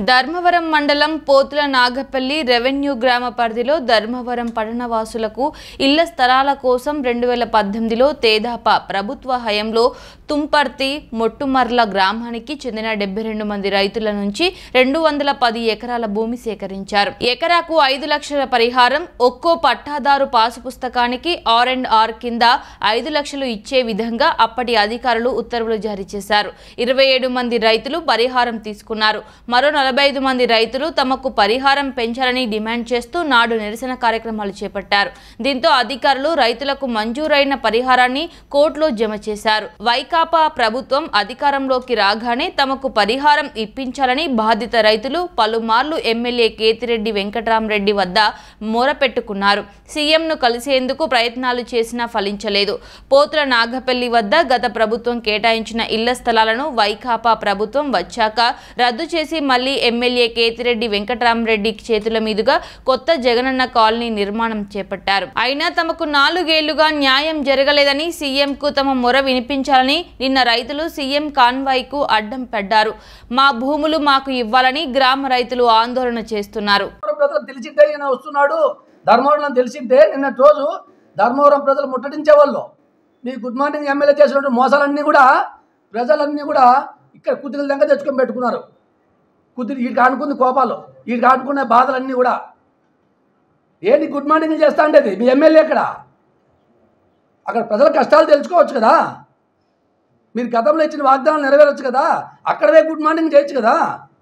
ధర్మవరం మండలం పోతుల నాగపల్లి రెవెన్యూ గ్రామ పరిధిలో ధర్మవరం పట్టణవాసులకు ఇళ్ల స్థలాల కోసం రెండు వేల పద్దెనిమిదిలో తేదాప ప్రభుత్వ హయంలో తుంపర్తి మొట్టుమర్ల గ్రామానికి చెందిన డెబ్బై రెండు మంది రైతుల నుంచి రెండు వందల పది ఎకరాల భూమి సేకరించారు ఎకరాకు ఐదు లక్షల పరిహారం ఒక్కో పట్టాదారు పాసు పుస్తకానికి ఆర్ అండ్ ఆర్ కింద ఐదు లక్షలు ఇచ్చే విధంగా అప్పటి అధికారులు ఉత్తర్వులు జారీ చేశారు ఇరవై ఏడు మంది రైతులు పరిహారం తీసుకున్నారు మరో నలభై ఐదు మంది రైతులు తమకు పరిహారం పెంచాలని డిమాండ్ చేస్తూ నాడు నిరసన కార్యక్రమాలు చేపట్టారు దీంతో అధికారులు రైతులకు మంజూరైన పరిహారాన్ని కోర్టులో జమ చేశారు వైకాపా ప్రభుత్వం అధికారంలోకి రాగానే తమకు పరిహారం ఇప్పించాలని బాధిత రైతులు పలుమార్లు ఎమ్మెల్యే కేతిరెడ్డి వెంకటరామరెడ్డి వద్ద మొరపెట్టుకున్నారు సీఎంను కలిసేందుకు ప్రయత్నాలు చేసినా ఫలించలేదు పోతుల నాగపల్లి వద్ద గత ప్రభుత్వం కేటాయించిన ఇళ్ల స్థలాలను వైకాపా ప్రభుత్వం వచ్చాక రద్దు చేసి మళ్లీ ఎమ్మెల్యే కేతిరెడ్డి వెంకటరామరెడ్డి చేతుల మీదుగా కొత్త జగనన్న కాలనీ నిర్మాణం చేపట్టారు అయినా తమకు నాలుగేళ్లుగా న్యాయం జరగలేదని సీఎంకు తమ మొర వినిపించాలని నిన్న రైతులు సీఎం కాన్వాయ్కు అడ్డం పడ్డారు మా భూములు మాకు ఇవ్వాలని గ్రామ రైతులు ఆందోళన చేస్తున్నారు ధర్మవరం ప్రజలు తెలిసింటే ఈయన వస్తున్నాడు ధర్మవరం తెలిసింటే నిన్నటి రోజు ధర్మవరం ప్రజలు ముట్టడించేవాళ్ళు మీ గుడ్ మార్నింగ్ ఎమ్మెల్యే చేసినటువంటి మోసాలన్నీ కూడా ప్రజలన్నీ కూడా ఇక్కడ కుదిరి దగ్గర తెచ్చుకొని పెట్టుకున్నారు కుదిరి వీటికి ఆడుకుంది కోపాలు వీటికి ఆడుకునే బాధలన్నీ కూడా ఏంటి గుడ్ మార్నింగ్ చేస్తా ఉండేది మీ ఎమ్మెల్యే ఎక్కడ అక్కడ ప్రజల కష్టాలు తెలుసుకోవచ్చు కదా మీరు గతంలో ఇచ్చిన వాగ్దానాలు నెరవేరొచ్చు కదా అక్కడవే గుడ్ మార్నింగ్ చేయొచ్చు కదా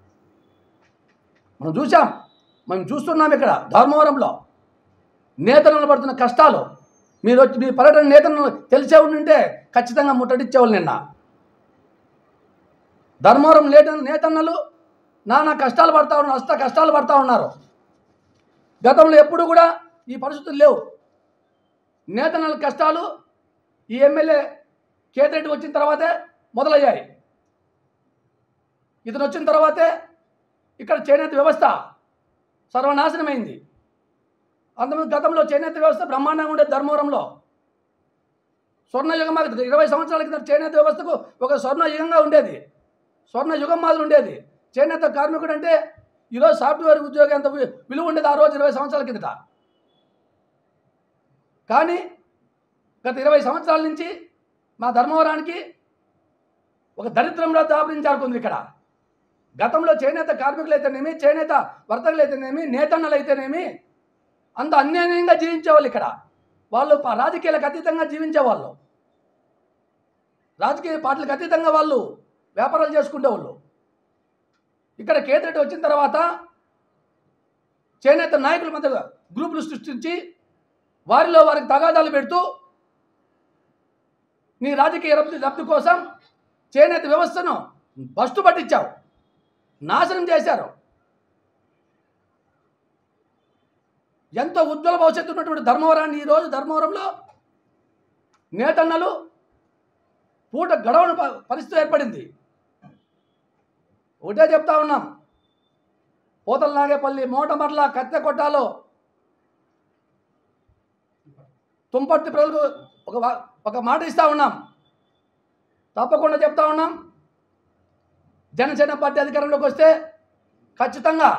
మనం చూసాం మనం చూస్తున్నాం ఇక్కడ ధర్మవరంలో నేతలను పడుతున్న కష్టాలు మీరు వచ్చి మీ పర్యటన నేతలను తెలిసే ఉంటే ఖచ్చితంగా ముట్టడిచ్చేవాళ్ళు నిన్న ధర్మవరం నేత నేతన్నలు నానా కష్టాలు పడతా ఉన్నారు అష్ట కష్టాలు పడతా ఉన్నారు గతంలో ఎప్పుడు కూడా ఈ పరిస్థితులు లేవు నేతన్నల కష్టాలు ఈ ఎమ్మెల్యే కేతిరెడ్డి వచ్చిన తర్వాతే మొదలయ్యాయి ఇతను వచ్చిన తర్వాతే ఇక్కడ చేనేత వ్యవస్థ సర్వనాశనమైంది అంతకుముందు గతంలో చేనేత వ్యవస్థ బ్రహ్మాండంగా ఉండేది ధర్మవరంలో స్వర్ణయుగం మాకు ఇరవై సంవత్సరాల కింద చేనేత వ్యవస్థకు ఒక స్వర్ణయుగంగా ఉండేది స్వర్ణయుగం మాదిరి ఉండేది చేనేత కార్మికుడు అంటే ఈరోజు సాఫ్ట్వేర్ ఉద్యోగి అంత వి- విలువ ఉండేది ఆ రోజు ఇరవై సంవత్సరాల కిందట కానీ గత ఇరవై సంవత్సరాల నుంచి మా ధర్మవరానికి ఒక దరిద్రంలో దాపరించారుకుంది ఇక్కడ గతంలో చేనేత కార్మికులు అయితేనేమి చేనేత వర్తకులు అయితేనేమి నేతన్నలు అయితేనేమి అంత అన్యాయంగా జీవించేవాళ్ళు ఇక్కడ వాళ్ళు ప- రాజకీయాలకు అతీతంగా జీవించేవాళ్ళు రాజకీయ పార్టీలకు అతీతంగా వాళ్ళు వ్యాపారాలు చేసుకునేవాళ్ళు ఇక్కడ కేతిరెడ్డి వచ్చిన తర్వాత చేనేత నాయకుల మధ్య గ్రూపులు సృష్టించి వారిలో వారికి తగాదాలు పెడుతూ నీ రాజకీయ లబ్ధి లబ్ధి కోసం చేనేత వ్యవస్థను బస్టు పట్టించావు నాశనం చేశారు ఎంతో ఉజ్వల భవిష్యత్తు ఉన్నటువంటి ధర్మవరాన్ని ఈరోజు ధర్మవరంలో నేతన్నలు పూట గడవని ప- పరిస్థితి ఏర్పడింది ఒకటే చెప్తా ఉన్నాం పోతల నాగేపల్లి మోటమర్ల కత్తె కొట్టాలో తుంపర్తి ప్రజలకు ఒక వా- ఒక మాట ఇస్తా ఉన్నాం తప్పకుండా చెప్తా ఉన్నాం జనసేన పార్టీ అధికారంలోకి వస్తే ఖచ్చితంగా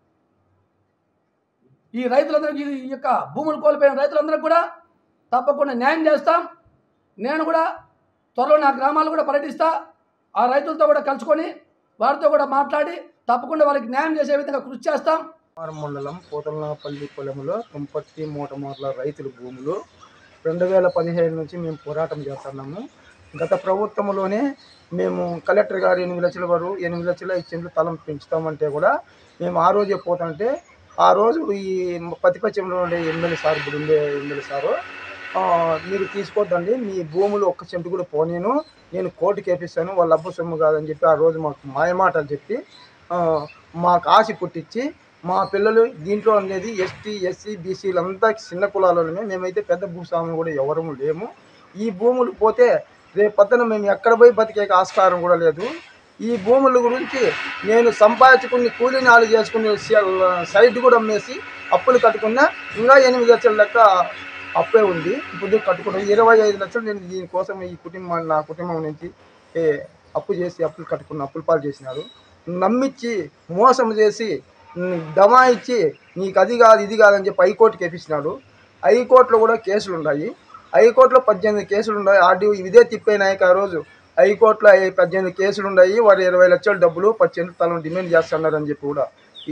ఈ రైతులందరికీ ఈ యొక్క భూములు కోల్పోయిన రైతులందరికీ కూడా తప్పకుండా న్యాయం చేస్తాం నేను కూడా త్వరలో నా గ్రామాలు కూడా పర్యటిస్తా ఆ రైతులతో కూడా కలుసుకొని వారితో కూడా మాట్లాడి తప్పకుండా వారికి న్యాయం చేసే విధంగా కృషి చేస్తాం కుమారం మండలం పోతలనాపల్లి పొలంలో తుంపర్తి మూటమూటల రైతుల భూములు రెండు వేల పదిహేను నుంచి మేము పోరాటం చేస్తున్నాము గత ప్రభుత్వంలోనే మేము కలెక్టర్ గారు ఎనిమిది లక్షల వరకు ఎనిమిది లక్షల ఇచ్చిండ్రు తలం పెంచుతామంటే కూడా మేము ఆ రోజే పోతుంటే ఆ రోజు ఈ ప్రతిపక్షంలో ఉండే ఎమ్మెల్యే సార్ ఇప్పుడు ఉండే ఎమ్మెల్యే సారు ఆ, మీరు తీసుకోవద్దండి మీ భూములు ఒక్క సెంటు కూడా పోనేను నేను కోర్టుకి వేపిస్తాను వాళ్ళ అబ్బు సొమ్ము కాదని చెప్పి ఆ రోజు మాకు మాయమాటలు చెప్పి ఆ, మాకు ఆశ పుట్టించి మా పిల్లలు దీంట్లో అనేది ఎస్టీ ఎస్సీ బీసీలు అంతా చిన్న కులాలమే మేమైతే పెద్ద భూస్వాములు కూడా ఎవరము లేము ఈ భూములు పోతే రేపు పొద్దున మేము ఎక్కడ పోయి బతికే ఆస్కారం కూడా లేదు ఈ భూముల గురించి నేను సంపాదించుకుని కూలీ నాలుగు చేసుకుని సైడ్ కూడా అమ్మేసి అప్పులు కట్టుకున్నా ఇంకా ఎనిమిది లక్షల లెక్క అప్పే ఉంది ఇప్పుడు కట్టుకున్నాను ఇరవై ఐదు లక్షలు నేను దీనికోసం ఈ కుటుంబం నా కుటుంబం నుంచి ఏ, అప్పు చేసి అప్పులు కట్టుకున్న అప్పులు పాలు చేసినారు నమ్మించి మోసం చేసి ఉమ్, దమా ఇచ్చి నీకు అది కాదు ఇది కాదని చెప్పి హైకోర్టుకి వేపించినాడు హైకోర్టులో కూడా కేసులు ఉన్నాయి హైకోర్టులో పద్దెనిమిది కేసులు ఉన్నాయి ఆర్డీఓ ఇదే తిప్పేనాయక ఆ రోజు హైకోర్టులో ఐ- పద్దెనిమిది కేసులు ఉన్నాయి వారు ఇరవై లక్షల డబ్బులు పద్దెనిమిది తలను డిమాండ్ చేస్తున్నారని చెప్పి కూడా ఈ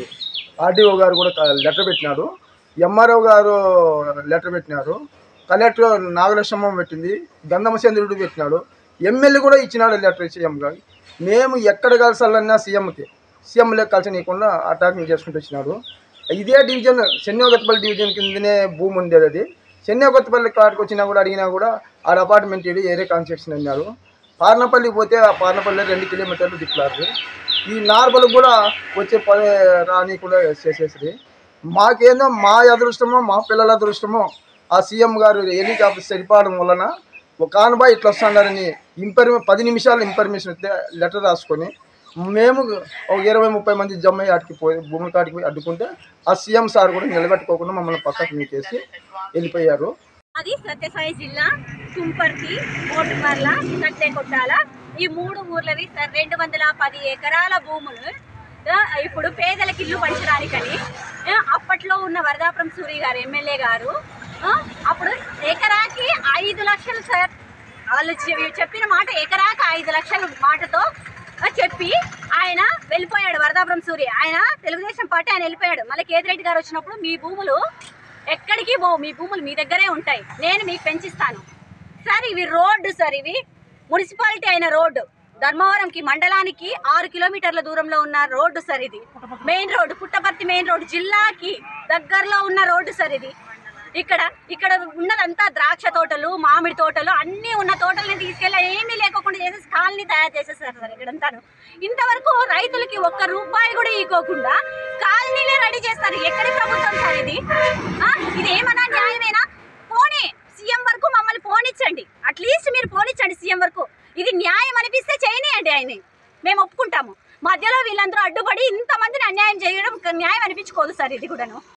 ఆర్డీఓ గారు కూడా క- లెటర్ పెట్టినాడు ఎంఆర్ఓ గారు లెటర్ పెట్టినారు కలెక్టర్ నాగలక్ష్మమ్మ పెట్టింది గంధమచంద్రుడు పెట్టినాడు ఎమ్మెల్యే కూడా ఇచ్చినాడు లెటర్ సీఎం గారు మేము ఎక్కడ కలిసాలన్నా సీఎంకి సీఎంలే కలిసనీయకుండా అటాకింగ్ చేసుకుంటూ వచ్చినాడు ఇదే డివిజన్ చెన్నోగత్పల్లి డివిజన్ కిందనే భూమి ఉండేది అది చెన్నోగత్పల్లి కాడికి వచ్చినా కూడా అడిగినా కూడా ఆడ అపార్ట్మెంట్ ఇది ఏరే కాన్స్ట్రక్షన్ అన్నారు పార్నపల్లి పోతే ఆ పార్నపల్లి రెండు కిలోమీటర్లు దిక్కులారు ఈ నార్మల్ కూడా వచ్చే పని రాని కూడా చేసేసింది మాకేందో మా అదృష్టమో మా పిల్లల అదృష్టమో ఆ సీఎం గారు హెలికాప్టర్ సరిపోవడం వలన ఒక కానుబాయ్ ఇట్లా వస్తున్నారని ఇంపర్మే పది నిమిషాలు ఇన్ఫర్మేషన్ ఇస్తే లెటర్ రాసుకొని మేము ఒక ఇరవై ముప్పై మంది జమ్మ ఆటికి పోయి భూముల కాటికి పోయి అడ్డుకుంటే ఆ సీఎం సార్ కూడా నిలబెట్టుకోకుండా మమ్మల్ని పక్కకు మీకేసి వెళ్ళిపోయారు అది సత్యసాయి జిల్లా తుంపర్తి మోటుమర్ల కట్టెకొట్టాల ఈ మూడు ఊర్లవి స- రెండు వందల పది ఎకరాల భూములు ఆ, ఇప్పుడు పేదలకు ఇల్లు పంచడానికని ఆ, అప్పట్లో ఉన్న వరదాపురం సూరి గారు ఎమ్మెల్యే గారు ఆ, అప్పుడు ఎకరాకి ఐదు లక్షలు సార్ వాళ్ళు చె- చెప్పిన మాట ఎకరాకి ఐదు లక్షల మాటతో ఆ, చెప్పి ఆయన వెళ్ళిపోయాడు వరదాపురం సూరి ఆయన తెలుగుదేశం పార్టీ ఆయన వెళ్ళిపోయాడు మళ్ళీ కేతిరెడ్డి గారు వచ్చినప్పుడు మీ భూములు ఎక్కడికి పోవు మీ భూములు మీ దగ్గరే ఉంటాయి నేను మీకు పెంచిస్తాను సార్ ఇవి రోడ్డు సార్ ఇవి మున్సిపాలిటీ అయిన రోడ్డు ధర్మవరంకి మండలానికి ఆరు కిలోమీటర్ల దూరంలో ఉన్న రోడ్డు సార్ ఇది main road Puttaparthi main road జిల్లాకి దగ్గరలో ఉన్న రోడ్డు సార్ ఇది ఇక్కడ ఇక్కడ ఉన్నదంతా ద్రాక్ష తోటలు మామిడి తోటలు అన్నీ ఉన్న తోటల్ని తీసుకెళ్ళి ఏమీ లేకుండా చేసేసి కాలనీ తయారు చేసేసారు సార్ ఇక్కడంతాను ఇంతవరకు రైతులకి ఒక్క రూపాయి కూడా ఇవ్వకుండా కాలనీలే రెడీ చేస్తారు ఎక్కడి ప్రభుత్వం సార్ ఇది ఆ? ఇది ఏమన్నా న్యాయమేనా పోనీ సీఎం వరకు మమ్మల్ని పోనిచ్చండి అట్లీస్ట్ మీరు పోనిచ్చండి సీఎం వరకు ఇది న్యాయం అనిపిస్తే చేయనియండి ఆయన్ని మేము ఒప్పుకుంటాము మధ్యలో వీళ్ళందరూ అడ్డుపడి ఇంతమందిని అన్యాయం చేయడం న్యాయం అనిపించుకోదు సార్ ఇది కూడాను